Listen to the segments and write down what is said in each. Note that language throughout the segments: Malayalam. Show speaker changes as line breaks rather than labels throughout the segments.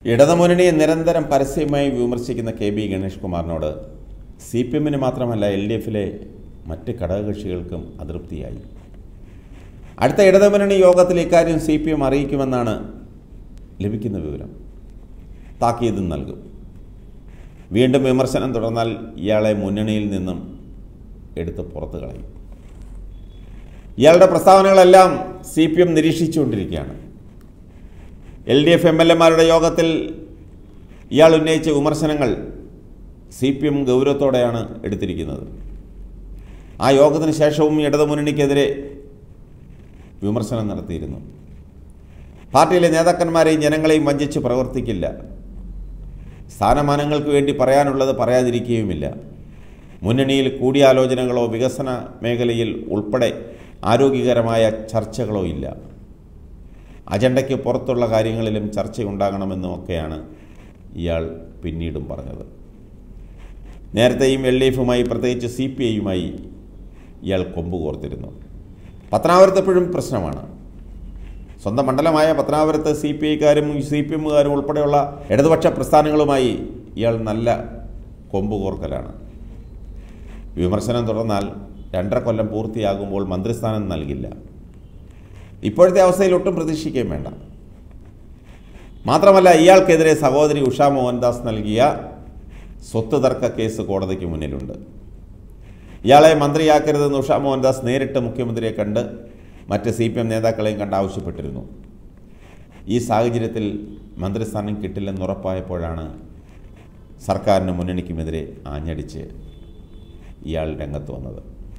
ഇടതുമുന്നണിയെ നിരന്തരം പരസ്യമായി വിമർശിക്കുന്ന കെ ബി ഗണേഷ് കുമാറിനോട് സി പി എമ്മിന് മാത്രമല്ല എൽ ഡി എഫിലെ മറ്റ് ഘടകകക്ഷികൾക്കും അതൃപ്തിയായി അടുത്ത ഇടതുമുന്നണി യോഗത്തിൽ ഇക്കാര്യം സി പി എം അറിയിക്കുമെന്നാണ് ലഭിക്കുന്ന വിവരം താക്കീതും നൽകും വീണ്ടും വിമർശനം തുടർന്നാൽ ഇയാളെ മുന്നണിയിൽ നിന്നും എടുത്ത് പുറത്തു കളയും ഇയാളുടെ പ്രസ്താവനകളെല്ലാം സി പി എം നിരീക്ഷിച്ചുകൊണ്ടിരിക്കുകയാണ് L D F M L എമാരുടെ യോഗത്തിൽ ഇയാൾ ഉന്നയിച്ച വിമർശനങ്ങൾ സി പി എം ഗൗരവത്തോടെയാണ് എടുത്തിരിക്കുന്നത് ആ യോഗത്തിന് ശേഷവും ഇടതുമുന്നണിക്കെതിരെ വിമർശനം നടത്തിയിരുന്നു പാർട്ടിയിലെ നേതാക്കന്മാരെയും ജനങ്ങളെയും വഞ്ചിച്ച് പ്രവർത്തിക്കില്ല സ്ഥാനമാനങ്ങൾക്ക് വേണ്ടി പറയാനുള്ളത് പറയാതിരിക്കുകയുമില്ല മുന്നണിയിൽ കൂടിയാലോചനകളോ വികസന മേഖലയിൽ ഉൾപ്പെടെ ആരോഗ്യകരമായ ചർച്ചകളോ ഇല്ല അജണ്ടയ്ക്ക് പുറത്തുള്ള കാര്യങ്ങളിലും ചർച്ചയുണ്ടാകണമെന്നുമൊക്കെയാണ് ഇയാൾ പിന്നീടും പറഞ്ഞത് നേരത്തെയും എൽ ഡി എഫുമായി പ്രത്യേകിച്ച് സി പി ഐയുമായി ഇയാൾ കൊമ്പ് കോർത്തിരുന്നു പത്തനാപുരത്ത് എപ്പോഴും പ്രശ്നമാണ് സ്വന്തം മണ്ഡലമായ പത്തനാപുരത്ത് സി പി ഐക്കാരും സി പി എമ്മുകാരും ഉൾപ്പെടെയുള്ള ഇടതുപക്ഷ പ്രസ്ഥാനങ്ങളുമായി ഇയാൾ നല്ല കൊമ്പ് കോർക്കലാണ് വിമർശനം തുടർന്നാൽ രണ്ടര കൊല്ലം പൂർത്തിയാകുമ്പോൾ മന്ത്രിസ്ഥാനം നൽകില്ല ഇപ്പോഴത്തെ അവസ്ഥയിൽ ഒട്ടും പ്രതീക്ഷിക്കുകയും വേണ്ട മാത്രമല്ല ഇയാൾക്കെതിരെ സഹോദരി ഉഷ മോഹൻദാസ് നൽകിയ സ്വത്ത് തർക്ക കേസ് കോടതിക്ക് മുന്നിലുണ്ട് ഇയാളെ മന്ത്രിയാക്കരുതെന്ന് ഉഷ മോഹൻദാസ് നേരിട്ട് മുഖ്യമന്ത്രിയെ കണ്ട് മറ്റ് സി പി എം നേതാക്കളെയും കണ്ട് ആവശ്യപ്പെട്ടിരുന്നു ഈ സാഹചര്യത്തിൽ മന്ത്രിസ്ഥാനം കിട്ടില്ലെന്നുറപ്പായപ്പോഴാണ് സർക്കാരിന് മുന്നണിക്കുമെതിരെ ആഞ്ഞടിച്ച് ഇയാൾ രംഗത്ത് വന്നത്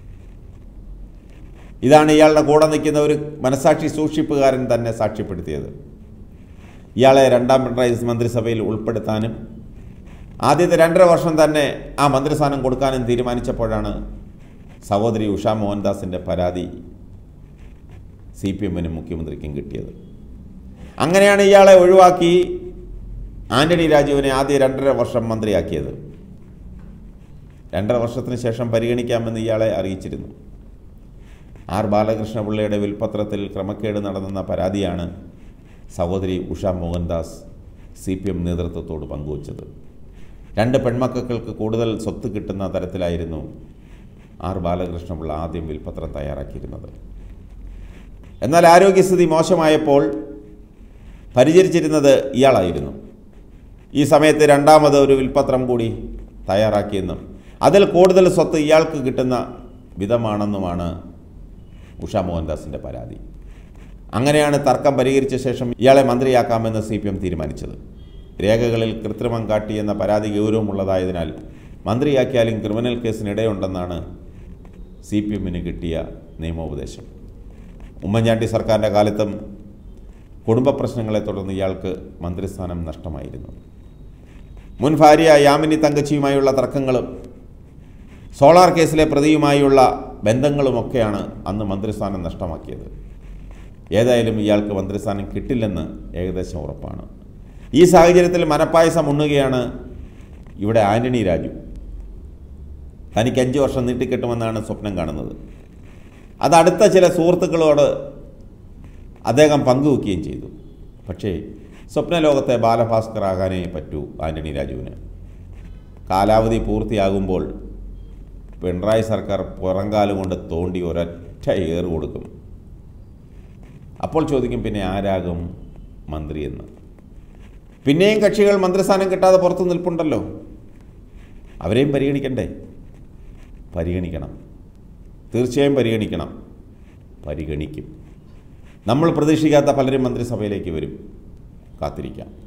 ഇതാണ് ഇയാളുടെ കൂടെ നിൽക്കുന്ന ഒരു മനസാക്ഷി സൂക്ഷിപ്പുകാരൻ തന്നെ സാക്ഷ്യപ്പെടുത്തിയത് ഇയാളെ രണ്ടാം പിണറായി മന്ത്രിസഭയിൽ ഉൾപ്പെടുത്താനും ആദ്യത്തെ രണ്ടര വർഷം തന്നെ ആ മന്ത്രിസ്ഥാനം കൊടുക്കാനും തീരുമാനിച്ചപ്പോഴാണ് സഹോദരി ഉഷ മോഹൻദാസിൻ്റെ പരാതി സി പി എമ്മിനും മുഖ്യമന്ത്രിക്കും കിട്ടിയത് അങ്ങനെയാണ് ഇയാളെ ഒഴിവാക്കി ആന്റണി രാജുവിനെ ആദ്യ രണ്ടര വർഷം മന്ത്രിയാക്കിയത് രണ്ടര വർഷത്തിന് ശേഷം പരിഗണിക്കാമെന്ന് ഇയാളെ അറിയിച്ചിരുന്നു ആർ ബാലകൃഷ്ണപിള്ളയുടെ വിൽപത്രത്തിൽ ക്രമക്കേട് നടന്നെന്ന പരാതിയാണ് സഹോദരി Usha Mohandas C P M നേതൃത്വത്തോട് പങ്കുവച്ചത് രണ്ട് പെൺമക്കൾക്ക് കൂടുതൽ സ്വത്ത് കിട്ടുന്ന തരത്തിലായിരുന്നു ആർ ബാലകൃഷ്ണപിള്ള ആദ്യം വിൽപത്രം തയ്യാറാക്കിയിരുന്നത് എന്നാൽ ആരോഗ്യസ്ഥിതി മോശമായപ്പോൾ പരിചരിച്ചിരുന്നത് ഇയാളായിരുന്നു ഈ സമയത്ത് രണ്ടാമത് ഒരു വിൽപത്രം കൂടി തയ്യാറാക്കിയെന്നും അതിൽ കൂടുതൽ സ്വത്ത് ഇയാൾക്ക് കിട്ടുന്ന വിധമാണെന്നുമാണ് ഉഷ മോഹൻദാസിൻ്റെ പരാതി അങ്ങനെയാണ് തർക്കം പരിഹരിച്ച ശേഷം ഇയാളെ മന്ത്രിയാക്കാമെന്ന് സി പി എം തീരുമാനിച്ചത് രേഖകളിൽ കൃത്രിമം കാട്ടിയെന്ന പരാതി ഗൗരവമുള്ളതായതിനാൽ മന്ത്രിയാക്കിയാലും ക്രിമിനൽ കേസിനിടയുണ്ടെന്നാണ് സി പി എമ്മിന് കിട്ടിയ നിയമോപദേശം ഉമ്മൻചാണ്ടി സർക്കാരിൻ്റെ കാലത്തും കുടുംബ പ്രശ്നങ്ങളെ തുടർന്ന് ഇയാൾക്ക് മന്ത്രിസ്ഥാനം നഷ്ടമായിരുന്നു മുൻ ഭാര്യ യാമിനി തങ്കച്ചിയുമായുള്ള തർക്കങ്ങളും സോളാർ കേസിലെ പ്രതിയുമായുള്ള ബന്ധങ്ങളുമൊക്കെയാണ് അന്ന് മന്ത്രിസ്ഥാനം നഷ്ടമാക്കിയത് ഏതായാലും ഇയാൾക്ക് മന്ത്രിസ്ഥാനം കിട്ടില്ലെന്ന് ഏകദേശം ഉറപ്പാണ് ഈ സാഹചര്യത്തിൽ മനപ്പായസം ഉണ്ണുകയാണ് ഇവിടെ ആന്റണി രാജു തനിക്ക് അഞ്ച് വർഷം നീട്ടിക്കിട്ടുമെന്നാണ് സ്വപ്നം കാണുന്നത് അത് അടുത്ത ചില സുഹൃത്തുക്കളോട് അദ്ദേഹം പങ്കുവെക്കുകയും ചെയ്തു പക്ഷേ സ്വപ്നലോകത്തെ ബാലഭാസ്കർ ആകാനേ പറ്റൂ ആന്റണി രാജുവിന് കാലാവധി പൂർത്തിയാകുമ്പോൾ പിണറായി സർക്കാർ പുറങ്കാലം കൊണ്ട് തോണ്ടി ഒരൊറ്റ ഏറ് കൊടുക്കും അപ്പോൾ ചോദിക്കും പിന്നെ ആരാകും മന്ത്രിയെന്ന് പിന്നെയും കക്ഷികൾ മന്ത്രിസ്ഥാനം കിട്ടാതെ പുറത്തു നിൽപ്പുണ്ടല്ലോ അവരെയും പരിഗണിക്കണ്ടേ പരിഗണിക്കണം തീർച്ചയായും പരിഗണിക്കണം പരിഗണിക്കും നമ്മൾ പ്രതീക്ഷിക്കാത്ത പലരും മന്ത്രിസഭയിലേക്ക് വരും കാത്തിരിക്കാം